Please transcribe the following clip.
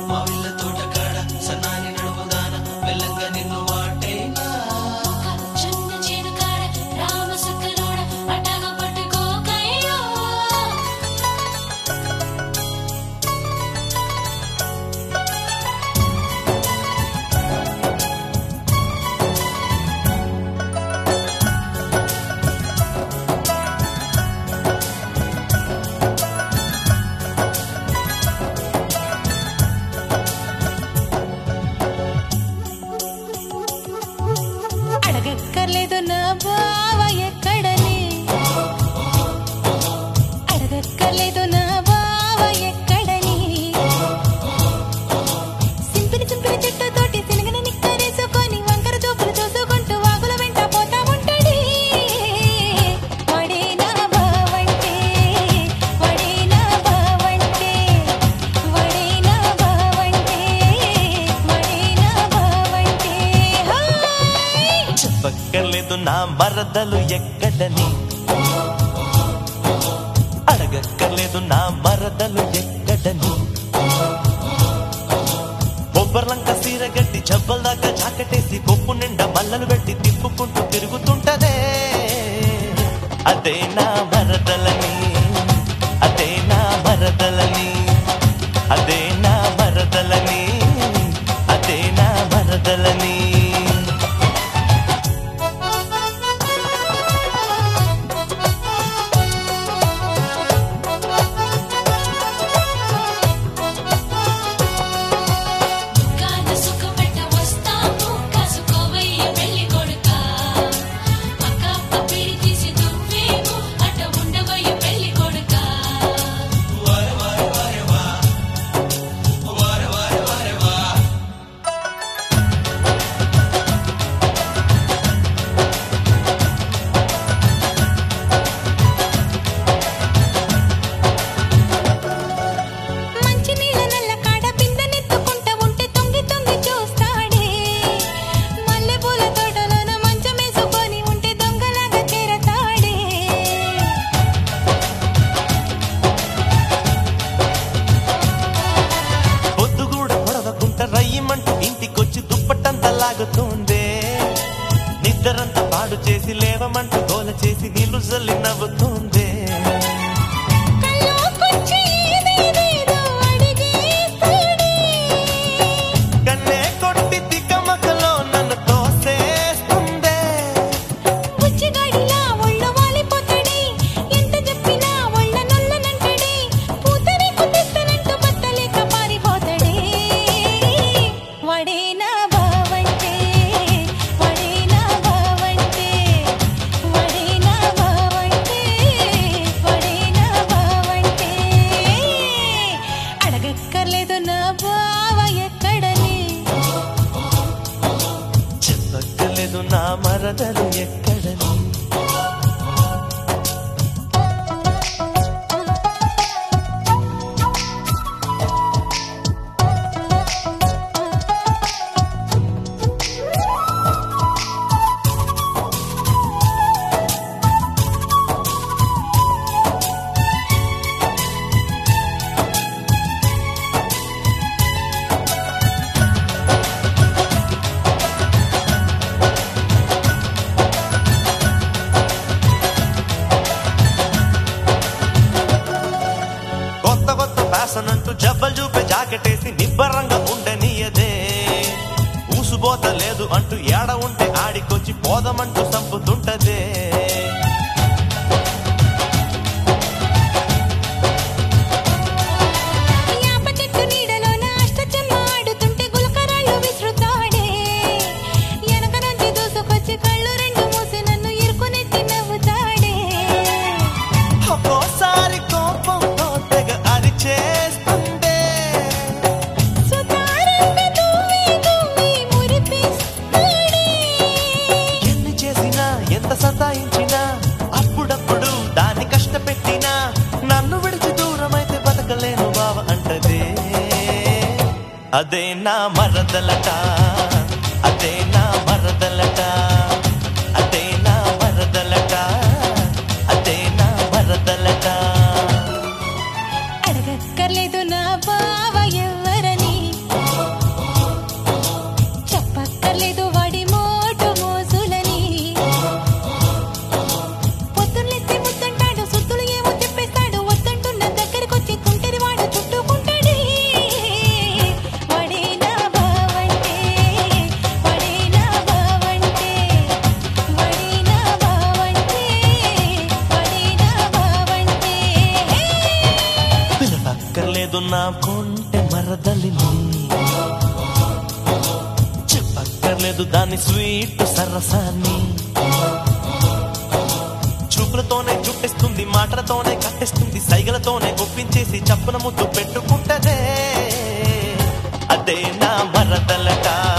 మావిళ్ళ తోట కాడ సన్నాని నడుపుదాన వెళ్ళంగా నిన్ను వాటేనా చిన్న చేను కాడ రామ సుక్కలోడ అటగ పట్టుకోకయ్యో అడగక్కర్లేదు నా బావ ఎక్కడని అడగక్కర్లేదు నా బావ ఎక్కడని సింపిరి సింపిరి చెట్టుతోటి సినగన నిక్కరేసుకొని వంకర చూపులు చూసుకుంటూ వాగుల వెంట పోతా ఉంటాడు వాడే నా బావంటే వాడే నా బావంటే వాడే నా బావంటే వాడే నా బావంటే హాయ్ చెప్పక్కర్లేదు నా మరదలు ఎక్కడని అడగక్కర్లేదు నా మరదలు ఎక్కడని బొబ్బర్లంక సీర గట్టి జబ్బల దాకా జాకెటేసి కొప్పు నిండా మల్లలు పెట్టి తిప్పుకుంటూ తిరుగుతుంటదే అదే నా మరదలని అదే నా మరదలని అదే నా మరదలని అదే నా మరదలని దుఃఖాన సుఖపెట్ట వస్తాము కాసుకోవయ్య పెళ్లి కొడుకా అక్క పప్పిడి తీసి దువ్వేము అట ఉండవయ్య పెళ్లి కొడుకా మంచి నీళ్ళ నల్ల కాడ బిందెనెత్తుకుంట ఉంటే తొంగి తొంగి చూస్తాడే మల్లెపూల తోటలోన మంచమేసుకొని ఉంటే దొంగలాగా చేరతాడే పొద్దు కూడా పొడవకుంట రయ్యమంటూ ఇంటికొచ్చి దుప్పటంతా లాగుతుందే నిద్రంతా పాడు చేసి లేవమంటూ గోల చేసి నీళ్లు జల్లి నవ్వుతుందే కల్లోకొచ్చి ఏదేదేదో అడిగేస్తాడే కన్నే కొట్టి తికమకలో నన్ను తోసేస్తుందే బుజ్జిగాడిలా ఒళ్ళ వాలిపోతాడే ఎంత చెప్పినా ఒళ్ళ నొల్లనంటాడే పూతని కుట్టిస్తానంటూ బత్తలేక పారిపోతాడే వాడే నా బావంటే వాడే నా బావంటే వాడే నా బావంటే వాడే నా బావంటే అడగక్కర్లేదు నా బావ ఎక్కడని చెప్పక్కలేదు నా మరదలు ఎక్కడని కొత్త కొత్త ఫ్యాషన్ అంటూ జబ్బలు చూపే జాకెటేసి నిబ్బరంగా ఉండనీయదే ఊసుబోత లేదు అంటూ ఏడ ఉంటే ఆడికొచ్చి పోదమంటూ సంపుతుంటదే యాప చెట్టు నీడలోన అష్టచెమ్మ ఆడుతుంటే గులకరాళ్ళు విసురుతాడే వెనక నుంచి దూసుకొచ్చి కళ్ళు రెండు మూసి నన్ను ఇరుకునెత్తి నవ్వుతాడే ఒక్కోసారి కోపంతో తెగ అరిచేస్తుందే సుతారంగా దువ్వి దువ్వి మురిపిస్తాడే ఎన్ని చేసినా ఎంత సతాయించినా అప్పుడప్పుడు దాన్ని కష్టపెట్టినా నన్ను విడిచి దూరమైతే బతకలేను బావ అంటదే అదే నా మరదలట అదే నా మరదలట అదే నా మరదలట అదే నా మరదలట అడగక్కర్లేదు నా బావ ఎవ్వరని కొంటె మరదలిని చెప్పక్కర్లేదు దాని స్వీట్ సరసాన్ని చూపులతోనే చుట్టిస్తుంది మాటలతోనే కట్టిస్తుంది సైగలతోనే ఒప్పించేసి చప్పున ముద్దు పెట్టుకుంటదే అదే నా మరదలట